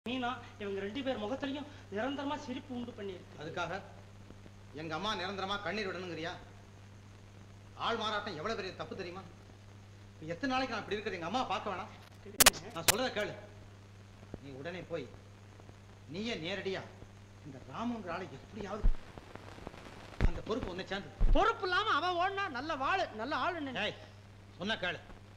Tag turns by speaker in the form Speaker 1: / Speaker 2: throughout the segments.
Speaker 1: மீனா இவங்க ரெண்டு பேர் முகத்திலையும் நிரந்தரமா சிரிப்பு உண்டு பண்ணியிருக்கு
Speaker 2: அதுக்காக எங்க அம்மா நிரந்தரமா கண்ணீர் விடணுங்கிறியா ஆள் மாறாட்டம் எவ்வளவு பெரிய தப்பு தெரியுமா இப்ப எத்தனை நாளைக்கு நான் இப்படி இருக்கிறது எங்க அம்மா பார்க்க வேணாம் நான் சொல்றத கேளு நீ உடனே போய் நீயே நேரடியா இந்த ராமுங்கிற ஆளை எப்படியாவது அந்த பொறுப்பு ஒண்ணு சேர்ந்து
Speaker 1: பொறுப்பு இல்லாம அவன் ஓடினா நல்ல வாழு நல்ல ஆளு
Speaker 2: ஏய் சொன்ன கேளு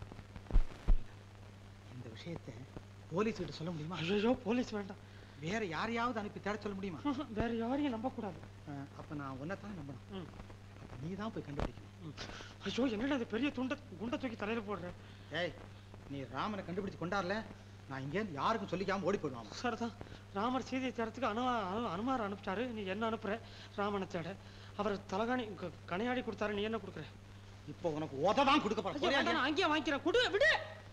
Speaker 2: இந்த விஷயத்தை போலீஸ் கிட்ட சொல்ல முடியுமா
Speaker 1: ஐயோ போலீஸ் வேண்டாம்
Speaker 2: வேற யாரையாவது அனுப்பி தேட சொல்ல முடியுமா
Speaker 1: வேற யாரையும் நம்ப கூடாது
Speaker 2: அஹ், அப்ப நான் உன்னைத்தான் நம்பணும்
Speaker 1: ம்.
Speaker 2: அப்ப நீ தான் போய் கண்டுபிடிக்கணும்
Speaker 1: ம். ஐயோ என்னடா இது பெரிய துண்ட குண்டை தூக்கி தலையில போடுற
Speaker 2: ஏய் நீ ராமனை கண்டுபிடிச்சு கொண்டாடல நான் இங்கேருந்து யாருக்கும் சொல்லிக்காம ஓடி போயிடுவான்
Speaker 1: சரிதான் ராமர் சீதையை தேடத்துக்கு அனு அனு- அனுமார் அனுப்பிட்டாரு நீ என்ன அனுப்புற ராமனை தேட அவர் தலகாணி க- கணையாடி கொடுத்தாரு நீ என்ன கொடுக்குற
Speaker 2: இப்போ உனக்கு உததான் கொடுக்க
Speaker 1: ஐயோ,
Speaker 2: போறேன்
Speaker 1: வேண்டாம், நான் அங்கேயே வாங்கிக்கிறேன் குடு விடு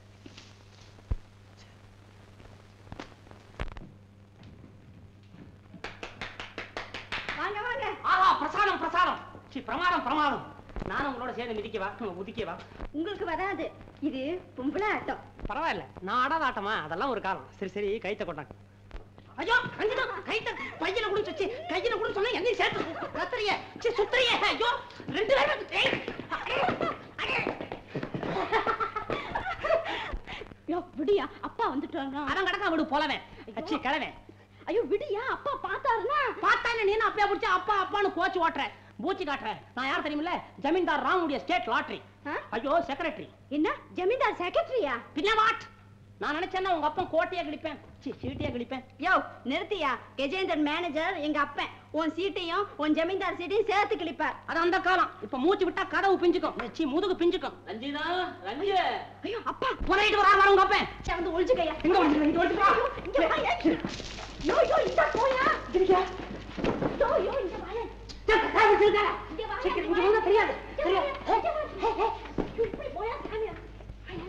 Speaker 3: வாங்க வாங்க
Speaker 4: ஆஹா பிரசாதம் பிரசாதம் சி பிரமாதம் பிரமாதம் நானும் உங்களோட சேர்ந்து மிதிக்கவா உதிக்கவா
Speaker 3: உங்களுக்கு வராது இது பொம்பளை ஆட்டம்
Speaker 4: பரவாயில்ல நான் ஆடாத ஆட்டமா அதெல்லாம் ஒரு காலம் சரி சரி கைத்த கொண்டாங்க ஐயோ ரஞ்சிதா கைத்த பையில கூட வச்சு கையில கூட சொன்னா என்னையும் சேர்த்து கத்துறிய சி சுத்துறிய ஐயோ ரெண்டு பேரும் ஏய், ஐயோ, ஐயோ.
Speaker 3: ஐயோ விடியா அப்பா வந்துட்டாருனா
Speaker 4: அவன் கிடக்கா விடு போலவன் அச்சி கிழவன்
Speaker 3: ஐயோ விடியா அப்பா பார்த்தாருனா
Speaker 4: பார்த்தா என்ன நீ அப்படியே பிடிச்ச அப்பா அப்பான்னு கோச்சு ஓட்டுற பூச்சி காட்டுற நான் யார் தெரியுமில்ல ஜமீன்தார் ராமுடைய ஸ்டேட் லாட்டரி
Speaker 3: ஆ?
Speaker 4: ஐயோ செக்ரட்டரி
Speaker 3: என்ன ஜமீன்தார் செக்ரட்டரியா
Speaker 4: பின்ன வாட் நான் நினைச்சேன்னா உங்க அப்பன் கோட்டையா கிழிப்பேன் சி சீட்டையா கிழிப்பேன்
Speaker 3: யோ நிறுத்தியா கஜேந்தர் மேனேஜர் எங்க அப்பன் உன் சீட்டையும் உன் ஜமீன்தார் சீட்டையும் சேர்த்து கிழிப்பார்
Speaker 4: அது அந்த காலம் இப்ப மூச்சு விட்டா கதவு பிஞ்சுக்கும் சி முதுகு பிஞ்சுக்கும் ரஞ்சிதா ரஞ்சி
Speaker 3: ஐயோ அப்பா
Speaker 4: புறையிட்டு வரா உங்க அப்பன்
Speaker 3: சே, வந்து ஒளிஞ்சுக்கையா
Speaker 4: எங்க ஒளிஞ்சுக்க, இங்க ஒளிஞ்சுக்க.
Speaker 3: ஐயோ, இங்க வாயா யோ யோ இந்த போயா யோ யோ இங்க வாயா இங்க வாயா,
Speaker 4: சீக்கிரம்,
Speaker 3: இங்க
Speaker 4: இங்க வந்தா
Speaker 3: வாயா.
Speaker 4: தெரியாது,
Speaker 3: இங்க
Speaker 4: தெரியாது.
Speaker 3: வாயா, இங்க வாயா. ஹே, ஹே. ஐயோ, இப்படி போயா சாமியா ஐயா.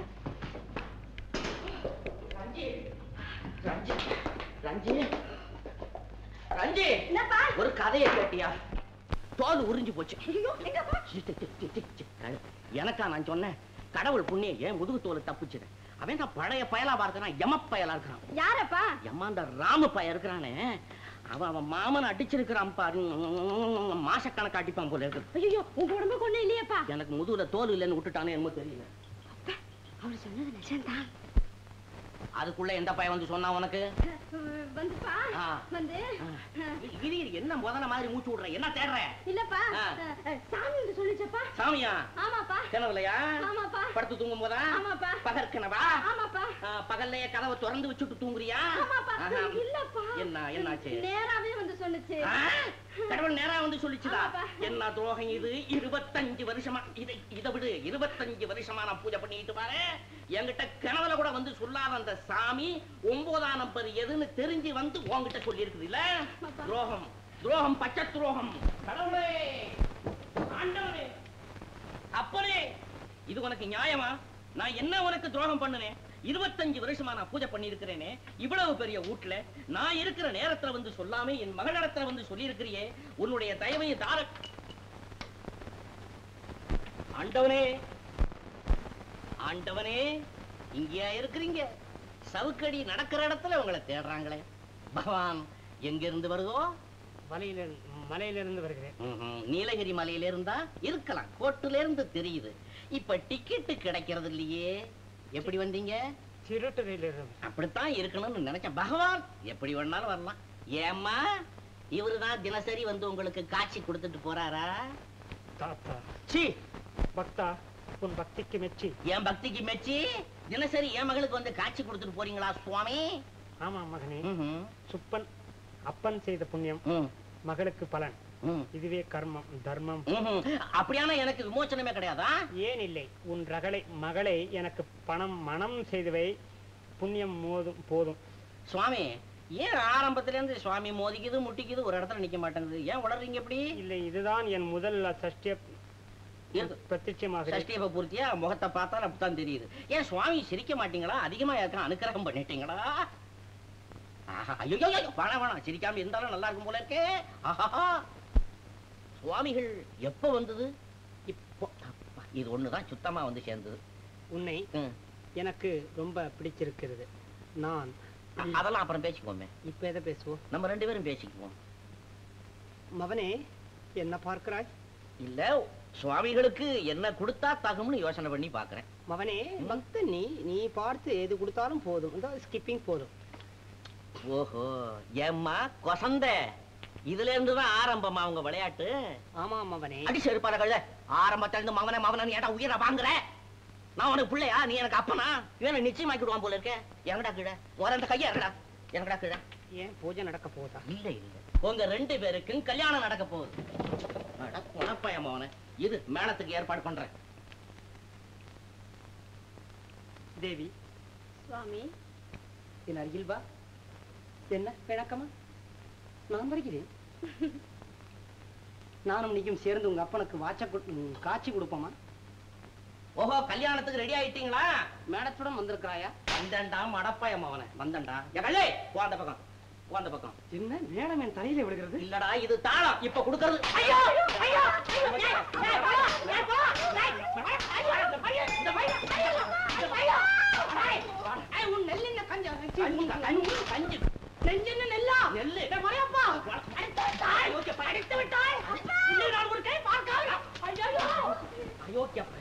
Speaker 4: ரஞ்சி ரஞ்சி ரஞ்சி ரஞ்சி
Speaker 3: என்னப்பா
Speaker 4: ஒரு கதையை கேட்டியா தோல் உறிஞ்சு போச்சு
Speaker 3: ஐயோ எங்கப்பா
Speaker 4: சி, சி, சி, சி, சி, சி. கழு. எனக்கா நான் சொன்னேன் கடவுள் புண்ணியம் ஏன் முதுகு தோல் தப்புச்சுது அவன் நான் பழைய பயலா பார்க்கறான் எம பயலா இருக்கிறான்
Speaker 3: யாரப்பா
Speaker 4: எம்மா அந்த ராம பையன் இருக்கிறானே அவன் அவன் மாமன் அடிச்சிருக்கிறான் பாரு மாசக்கணக்கு அடிப்பான் போல இருக்கு
Speaker 3: ஐயோ உங்க உடம்புக்கு ஒண்ணும் இல்லையேப்பா
Speaker 4: எனக்கு முதுகுல தோல் இல்லைன்னு விட்டுட்டானே என்னமோ தெரியல
Speaker 3: அவர் சொன்னது நிஜம்தான்
Speaker 4: அதுக்குள்ள எந்த பையன் வந்து சொன்னா உனக்கு
Speaker 3: அஹ், வந்துப்பா
Speaker 4: ஆ.
Speaker 3: வந்து
Speaker 4: ஆ.
Speaker 3: அஹ்,
Speaker 4: இது இது என்ன முதல்ல மாதிரி மூச்சு விடுற என்ன தேடுற
Speaker 3: இல்லப்பா
Speaker 4: ஆ.
Speaker 3: அஹ், அஹ், சாமி வந்து சொல்லிச்சப்பா
Speaker 4: சாமியா
Speaker 3: ஆமாப்பா
Speaker 4: கிணவுலையா
Speaker 3: ஆமாப்பா
Speaker 4: படுத்து தூங்கும் போதா
Speaker 3: ஆமாப்பா.
Speaker 4: பகற்கனவா
Speaker 3: ஆமாப்பா
Speaker 4: பகல்லையே கதவை திறந்து வச்சுட்டு தூங்குறியா
Speaker 3: ஆமாப்பா
Speaker 4: ஆஹா.
Speaker 3: இல்லப்பா
Speaker 4: என்ன என்னாச்சு
Speaker 3: நேராவே வந்து சொல்லுச்சு
Speaker 4: ஆ? கடவுள் நேரா வந்து சொல்லிச்சுதா
Speaker 3: ஆமாப்பா.
Speaker 4: என்ன துரோகம் இது இருபத்தஞ்சு வருஷமா இதை இதை விடு இருபத்தஞ்சு வருஷமா நான் பூஜை பண்ணிட்டு பாரு என்கிட்ட கனவுல கூட வந்து சொல்லாத அந்த சாமி ஒன்பதாம் நம்பர் எதுன்னு தெரிஞ்சு வந்து உன்கிட்ட சொல்லி இருக்குது இல்ல
Speaker 3: ஆமாப்பா.
Speaker 4: துரோகம் துரோகம் பச்சை துரோகம் கடவுளே ஆண்டவனே அப்பனே இது உனக்கு நியாயமா நான் என்ன உனக்கு துரோகம் பண்ணுனேன் இருபத்தஞ்சு வருஷமா நான் பூஜை பண்ணியிருக்கிறேனே இவ்வளவு பெரிய வீட்டுல நான் இருக்கிற நேரத்துல வந்து சொல்லாம என் மகளிடத்துல வந்து சொல்லியிருக்கிறியே உன்னுடைய தயவை தார ஆண்டவனே ஆண்டவனே இங்கேயா இருக்கிறீங்க சவுக்கடி நடக்கிற இடத்துல உங்களை தேடுறாங்களே பகவான் எங்க இருந்து வருதோ
Speaker 1: மலையில மலையிலிருந்து வருகிறேன்
Speaker 4: ம்ஹும். நீலகிரி மலையில இருந்தா இருக்கலாம் கோட்டுல இருந்து தெரியுது இப்ப டிக்கெட்டு கிடைக்கிறது இல்லையே எப்படி வந்தீங்க
Speaker 1: திருட்டுறையிலிருந்து
Speaker 4: அப்படித்தான் இருக்கணும்னு நினைச்சேன் பகவான் எப்படி வேணாலும் வரலாம் ஏம்மா இவருதான் தினசரி வந்து உங்களுக்கு காட்சி கொடுத்துட்டு போறாரா
Speaker 1: தாத்தா
Speaker 4: சீ
Speaker 1: பக்தா உன் பக்திக்கு மெச்சி
Speaker 4: என் பக்திக்கு மெச்சி தினசரி என் மகளுக்கு வந்து காட்சி கொடுத்துட்டு போறீங்களா சுவாமி
Speaker 1: ஆமா மகனே
Speaker 4: ம்ஹும்.
Speaker 1: சுப்பன் அப்பன் செய்த புண்ணியம்
Speaker 4: ம்,
Speaker 1: மகளுக்கு பலன்
Speaker 4: ம்,
Speaker 1: இதுவே கர்மம் தர்மம்
Speaker 4: ம்ஹும். அப்படியானா எனக்கு விமோச்சனமே கிடையாதா
Speaker 1: ஏன் இல்லை உன் ரகளை மகளை எனக்கு பணம் மனம் செய்தவை புண்ணியம் மோதும் போதும்
Speaker 4: சுவாமி ஏன் ஆரம்பத்துல இருந்து சுவாமி மோதிக்குது முட்டிக்குது ஒரு இடத்துல நிக்க மாட்டேங்குது ஏன் உளறீங்க எப்படி
Speaker 1: இல்லை இதுதான் என் முதல் சஷ்டிய
Speaker 4: எது?
Speaker 1: பிரத்யட்சமாக
Speaker 4: சஷ்டியப பூர்த்தியா முகத்தை பார்த்தா அப்படித்தான் தெரியுது ஏன் சுவாமி சிரிக்க மாட்டீங்களா அதிகமா யாருக்கும் அனுக்கிரகம் பண்ணிட்டீங்களா ஆஹா, ஐயோ ஐயோ, ஐயோ, வேணாம் வேணாம் சிரிக்காம இருந்தாலும் நல்லா இருக்கும் போல இருக்கே ஆஹா சுவாமிகள் எப்ப வந்தது இப்போ அப்பா, இது ஒண்ணுதான் சுத்தமா வந்து சேர்ந்தது
Speaker 1: உன்னை
Speaker 4: ம்.
Speaker 1: எனக்கு ரொம்ப பிடிச்சிருக்கிறது நான்
Speaker 4: அதெல்லாம் அப்புறம் பேசிக்குவோமே
Speaker 5: இப்ப எதை பேசுவோம்
Speaker 4: நம்ம ரெண்டு பேரும் பேசிக்குவோம்
Speaker 5: மவனே என்ன பார்க்கிறாய்
Speaker 4: இல்ல சுவாமிகளுக்கு என்ன கொடுத்தா தகும்னு யோசனை பண்ணி பாக்குறேன்
Speaker 5: மவனே பக்தன் நீ நீ பார்த்து எது கொடுத்தாலும் போதும் இந்த ஸ்கிப்பிங் போதும்
Speaker 4: ஓஹோ ஏம்மா கொசந்த இதுல இருந்து தான் ஆரம்பமா உங்க விளையாட்டு
Speaker 5: ஆமா மவனே
Speaker 4: அடி செருப்பான கழுத ஆரம்பத்துல இருந்து மவன மவன ஏடா உயிரை வாங்குற நான் உனக்கு பிள்ளையா நீ எனக்கு அப்பனா இவனை நிச்சயமாக்கிடுவான் போல இருக்க எங்கடா கீழே ஒரு அந்த கையா இருக்கடா எங்கடா கீழே
Speaker 5: ஏன் பூஜை நடக்க போதா
Speaker 4: இல்ல இல்ல உங்க ரெண்டு பேருக்கும் கல்யாணம் நடக்க போகுது அட குணப்பையன் மவனே இது மேளத்துக்கு ஏற்பாடு பண்றேன்
Speaker 5: தேவி
Speaker 3: சுவாமி
Speaker 5: என் அருகில் வா என்ன பிணக்கமா நான் வருகிறேன் நானும் நீயும் சேர்ந்து உங்க அப்பனுக்கு வாச்ச கு- ம், காட்சி கொடுப்போமா
Speaker 4: ஓஹோ கல்யாணத்துக்கு ரெடி ஆயிட்டீங்களா
Speaker 5: மேடத்துடன் வந்திருக்கிறாயா
Speaker 4: வந்தண்டா மடப்பைய மவனே வந்தண்டா எகல்லே போ அந்த பக்கம் போ அந்த பக்கம்
Speaker 5: என்ன மேடம் என் தலையில விழுகிறது
Speaker 4: இல்லடா இது தாளம் இப்ப கொடுக்கறது ஐயோ ஐயோ
Speaker 5: உன் நெல் என்ன கஞ்சா
Speaker 4: கஞ்சி கஞ்சி
Speaker 5: நெஞ்சு நெல்லா
Speaker 4: நெல்லு
Speaker 5: மறையப்பா